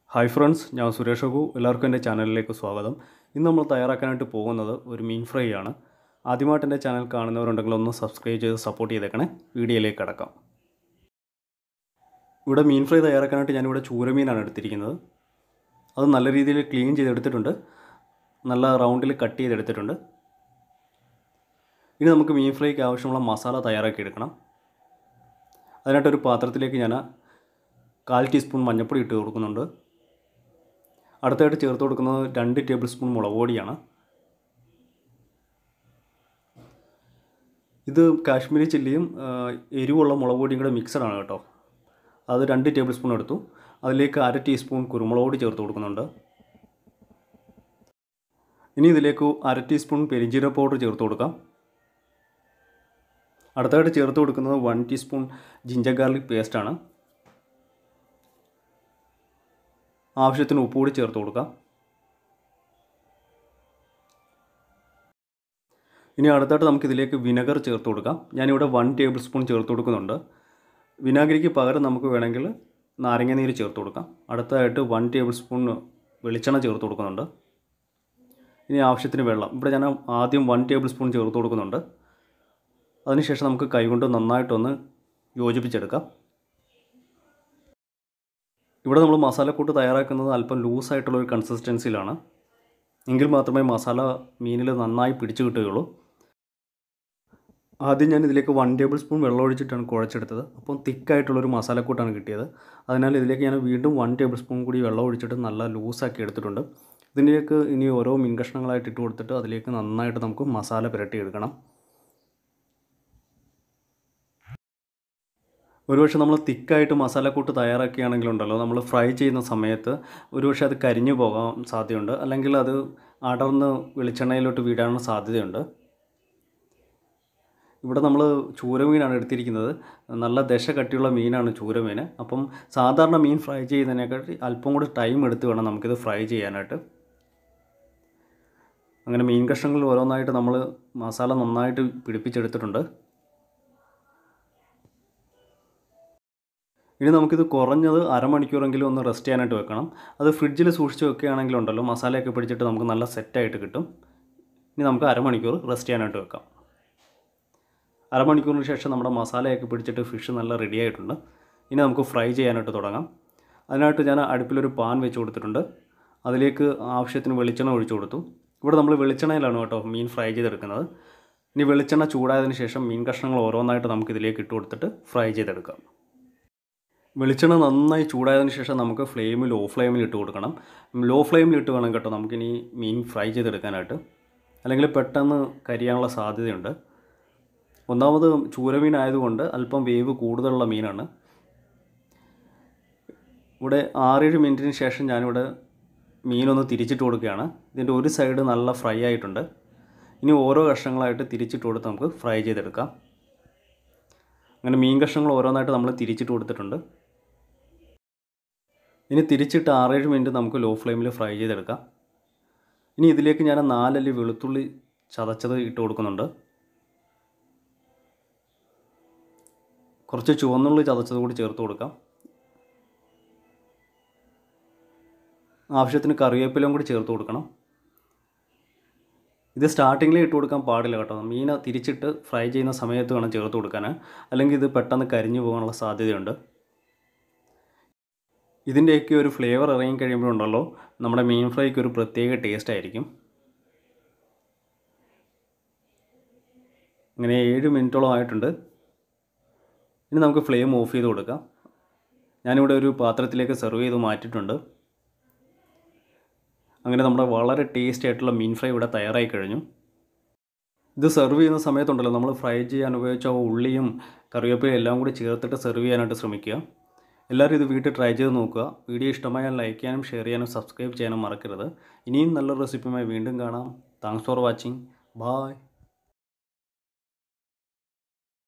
hi friends ഞാൻ സുരേഷ് അഗു എല്ലാവർക്കും എൻ്റെ ചാനലിലേക്ക് സ്വാഗതം ഇന്ന് നമ്മൾ തയ്യാറാക്കാനായിട്ട് പോകുന്നത് ഒരു മീൻ ഫ്രൈ ആണ് ആദ്യമായിട്ട് എൻ്റെ ചാനൽ കാണുന്നവരുണ്ടെങ്കിൽ ഒന്ന് സബ്സ്ക്രൈബ് ചെയ്ത് സപ്പോർട്ട് ചെയ്തേക്കണേ വീഡിയോയിലേക്ക് കടക്കാം ഇവിടെ മീൻ ഫ്രൈ തയ്യാറാക്കാനായിട്ട് ഞാനിവിടെ ചൂരമീനാണ് എടുത്തിരിക്കുന്നത് അത് നല്ല രീതിയിൽ ക്ലീൻ ചെയ്തെടുത്തിട്ടുണ്ട് നല്ല റൗണ്ടിൽ കട്ട് ചെയ്തെടുത്തിട്ടുണ്ട് ഇനി നമുക്ക് മീൻ ഫ്രൈക്ക് ആവശ്യമുള്ള മസാല തയ്യാറാക്കി എടുക്കണം അതിനായിട്ടൊരു പാത്രത്തിലേക്ക് ഞാൻ കാൽ ടീസ്പൂൺ മഞ്ഞൾപ്പൊടി ഇട്ട് കൊടുക്കുന്നുണ്ട് അടുത്തായിട്ട് ചേർത്ത് കൊടുക്കുന്നത് രണ്ട് ടേബിൾ സ്പൂൺ മുളക് പൊടിയാണ് ഇത് കാശ്മീരി ചില്ലിയും ആ, എരിവുള്ള മുളക് പൊടിയും കൂടെ മിക്സഡാണ് കേട്ടോ അത് രണ്ട് ടേബിൾ സ്പൂൺ എടുത്തു അതിലേക്ക് അര ടീസ്പൂൺ കുരുമുളക് പൊടി ചേർത്ത് കൊടുക്കുന്നുണ്ട് ഇനി ഇതിലേക്ക് അര ടീസ്പൂൺ പെരിഞ്ചീരക പൗഡർ ചേർത്ത് കൊടുക്കാം അടുത്തായിട്ട് ചേർത്ത് കൊടുക്കുന്നത് വൺ ടീസ്പൂൺ ജിഞ്ചർ ഗാർലിക് പേസ്റ്റാണ് ആവശ്യത്തിന് ഉപ്പ് കൂടി ചേർത്ത് കൊടുക്കാം ഇനി അടുത്തായിട്ട് നമുക്ക് ഇതിലേക്ക് വിനെഗർ ചേർത്ത് കൊടുക്കാം ഞാനിവിടെ വൺ ടേബിൾ സ്പൂൺ ചേർത്ത് കൊടുക്കുന്നുണ്ട് വിനാഗിരിക്ക് പകരം നമുക്ക് വേണമെങ്കിൽ നാരങ്ങ നീര് ചേർത്ത് കൊടുക്കാം അടുത്തതായിട്ട് വൺ ടേബിൾ സ്പൂൺ വെളിച്ചെണ്ണ ചേർത്ത് കൊടുക്കുന്നുണ്ട് ഇനി ആവശ്യത്തിന് വെള്ളം ഇവിടെ ഞാൻ ആദ്യം വൺ ടേബിൾ സ്പൂൺ ചേർത്ത് കൊടുക്കുന്നുണ്ട് അതിനുശേഷം നമുക്ക് കൈകൊണ്ട് നന്നായിട്ടൊന്ന് യോജിപ്പിച്ചെടുക്കാം ഇവിടെ നമ്മൾ മസാലക്കൂട്ട് തയ്യാറാക്കുന്നത് അല്പം ലൂസായിട്ടുള്ള ഒരു കൺസിസ്റ്റൻസിയിലാണ് എങ്കിൽ മാത്രമേ മസാല മീനിൽ നന്നായി പിടിച്ചു കിട്ടുകയുള്ളൂ ആദ്യം ഞാൻ ഇതിലേക്ക് വൺ ടേബിൾ സ്പൂൺ വെള്ളം ഒഴിച്ചിട്ടാണ് കുഴച്ചെടുത്തത് അപ്പം തിക്കായിട്ടുള്ളൊരു മസാലക്കൂട്ടാണ് കിട്ടിയത് അതിനാൽ ഇതിലേക്ക് ഞാൻ വീണ്ടും വൺ ടേബിൾ സ്പൂൺ കൂടി വെള്ളം ഒഴിച്ചിട്ട് നല്ല ലൂസാക്കി എടുത്തിട്ടുണ്ട് ഇതിലേക്ക് ഇനി ഓരോ മീൻ കഷ്ണങ്ങളായിട്ട് ഇട്ട് കൊടുത്തിട്ട് അതിലേക്ക് നന്നായിട്ട് നമുക്ക് മസാല പുരട്ടിയെടുക്കണം ഒരുപക്ഷെ നമ്മൾ തിക്കായിട്ട് മസാലക്കൂട്ട് തയ്യാറാക്കുകയാണെങ്കിലുണ്ടല്ലോ നമ്മൾ ഫ്രൈ ചെയ്യുന്ന സമയത്ത് ഒരുപക്ഷെ അത് കരിഞ്ഞു പോകാൻ സാധ്യതയുണ്ട് അല്ലെങ്കിൽ അത് അടർന്ന് വെളിച്ചെണ്ണയിലോട്ട് വീഴാനുള്ള സാധ്യതയുണ്ട് ഇവിടെ നമ്മൾ ചൂരമീനാണ് എടുത്തിരിക്കുന്നത് നല്ല ദശ കട്ടിയുള്ള മീനാണ് ചൂരമീൻ അപ്പം സാധാരണ മീൻ ഫ്രൈ ചെയ്യുന്നതിനെക്കാട്ടി അല്പം കൂടി ടൈം എടുത്ത് വേണം നമുക്കിത് ഫ്രൈ ചെയ്യാനായിട്ട് അങ്ങനെ മീൻ കഷ്ണങ്ങൾ ഓരോന്നായിട്ട് നമ്മൾ മസാല നന്നായിട്ട് പിടിപ്പിച്ചെടുത്തിട്ടുണ്ട് ഇനി നമുക്കിത് കുറഞ്ഞത് അരമണിക്കൂറെങ്കിലും ഒന്ന് റെസ്റ്റ് ചെയ്യാനായിട്ട് വെക്കണം അത് ഫ്രിഡ്ജിൽ സൂക്ഷിച്ച് വെക്കുകയാണെങ്കിലുണ്ടല്ലോ മസാലയൊക്കെ പിടിച്ചിട്ട് നമുക്ക് നല്ല സെറ്റായിട്ട് കിട്ടും ഇനി നമുക്ക് അരമണിക്കൂർ റെസ്റ്റ് ചെയ്യാനായിട്ട് വെക്കാം അരമണിക്കൂറിന് ശേഷം നമ്മുടെ മസാലയൊക്കെ പിടിച്ചിട്ട് ഫിഷ് നല്ല റെഡി ആയിട്ടുണ്ട് ഇനി നമുക്ക് ഫ്രൈ ചെയ്യാനായിട്ട് തുടങ്ങാം അതിനായിട്ട് ഞാൻ അടുപ്പിലൊരു പാൻ വെച്ച് കൊടുത്തിട്ടുണ്ട് അതിലേക്ക് ആവശ്യത്തിന് വെളിച്ചെണ്ണ ഒഴിച്ചു കൊടുത്തു ഇവിടെ നമ്മൾ വെളിച്ചെണ്ണയിലാണ് കേട്ടോ മീൻ ഫ്രൈ ചെയ്തെടുക്കുന്നത് ഇനി വെളിച്ചെണ്ണ ചൂടായതിന് ശേഷം മീൻ കഷ്ണങ്ങൾ ഓരോന്നായിട്ട് നമുക്ക് ഇതിലേക്ക് ഇട്ട് കൊടുത്തിട്ട് ഫ്രൈ ചെയ്തെടുക്കാം വെളിച്ചെണ്ണ നന്നായി ചൂടായതിനു ശേഷം നമുക്ക് ഫ്ലെയിം ലോ ഫ്ലെയിമിൽ ഇട്ട് കൊടുക്കണം ലോ ഫ്ലെയിമിൽ ഇട്ട് വേണം കേട്ടോ നമുക്കിനി മീൻ ഫ്രൈ ചെയ്തെടുക്കാനായിട്ട് അല്ലെങ്കിൽ പെട്ടെന്ന് കരിയാനുള്ള സാധ്യതയുണ്ട് ഒന്നാമത് ചൂരമീൻ ആയതുകൊണ്ട് അല്പം വേവ് കൂടുതലുള്ള മീനാണ് ഇവിടെ ആറേഴ് മിനിറ്റിന് ശേഷം ഞാനിവിടെ മീനൊന്ന് തിരിച്ചിട്ട് കൊടുക്കുകയാണ് ഇതിൻ്റെ ഒരു സൈഡ് നല്ല ഫ്രൈ ആയിട്ടുണ്ട് ഇനി ഓരോ കഷ്ണങ്ങളായിട്ട് തിരിച്ചിട്ട് കൊടുത്ത് നമുക്ക് ഫ്രൈ ചെയ്തെടുക്കാം അങ്ങനെ മീൻ കഷ്ണങ്ങൾ ഓരോന്നായിട്ട് നമ്മൾ തിരിച്ചിട്ട് കൊടുത്തിട്ടുണ്ട് ഇനി തിരിച്ചിട്ട് ആറേഴ് മിനിറ്റ് നമുക്ക് ലോ ഫ്ലെയിമിൽ ഫ്രൈ ചെയ്തെടുക്കാം ഇനി ഇതിലേക്ക് ഞാൻ നാലല്ലി വെളുത്തുള്ളി ചതച്ചത് ഇട്ട് കൊടുക്കുന്നുണ്ട് കുറച്ച് ചുവന്നുള്ളി ചതച്ചത് കൂടി ചേർത്ത് കൊടുക്കാം ആവശ്യത്തിന് കറിവേപ്പിലയും കൂടി ചേർത്ത് കൊടുക്കണം ഇത് സ്റ്റാർട്ടിങ്ങിൽ ഇട്ട് കൊടുക്കാൻ പാടില്ല കേട്ടോ മീൻ തിരിച്ചിട്ട് ഫ്രൈ ചെയ്യുന്ന സമയത്ത് വേണം ചേർത്ത് കൊടുക്കാൻ അല്ലെങ്കിൽ ഇത് പെട്ടെന്ന് കരിഞ്ഞു പോകാനുള്ള സാധ്യതയുണ്ട് ഇതിൻ്റെയൊക്കെ ഒരു ഫ്ലേവർ ഇറങ്ങി കഴിയുമ്പോഴുണ്ടല്ലോ നമ്മുടെ മീൻ ഫ്രൈക്ക് ഒരു പ്രത്യേക ടേസ്റ്റ് ആയിരിക്കും അങ്ങനെ ഏഴ് മിനിറ്റോളം ആയിട്ടുണ്ട് ഇനി നമുക്ക് ഫ്ലെയിം ഓഫ് ചെയ്ത് കൊടുക്കാം ഞാനിവിടെ ഒരു പാത്രത്തിലേക്ക് സെർവ് ചെയ്ത് മാറ്റിയിട്ടുണ്ട് അങ്ങനെ നമ്മുടെ വളരെ ടേസ്റ്റി ആയിട്ടുള്ള മീൻ ഫ്രൈ ഇവിടെ തയ്യാറായി കഴിഞ്ഞു ഇത് സെർവ് ചെയ്യുന്ന സമയത്തുണ്ടല്ലോ നമ്മൾ ഫ്രൈ ചെയ്യാൻ ഉപയോഗിച്ച ആ ഉള്ളിയും കറിവേപ്പിലയും എല്ലാം കൂടി ചേർത്തിട്ട് സെർവ് ചെയ്യാനായിട്ട് ശ്രമിക്കുക എല്ലാവരും ഇത് വീട്ടിൽ ട്രൈ ചെയ്ത് നോക്കുക വീഡിയോ ഇഷ്ടമായാൽ ലൈക്ക് ചെയ്യാനും ഷെയർ ചെയ്യാനും സബ്സ്ക്രൈബ് ചെയ്യാനും മറക്കരുത് ഇനിയും നല്ല റെസിപ്പിയുമായി വീണ്ടും കാണാം താങ്ക്സ് ഫോർ വാച്ചിങ് ബായ്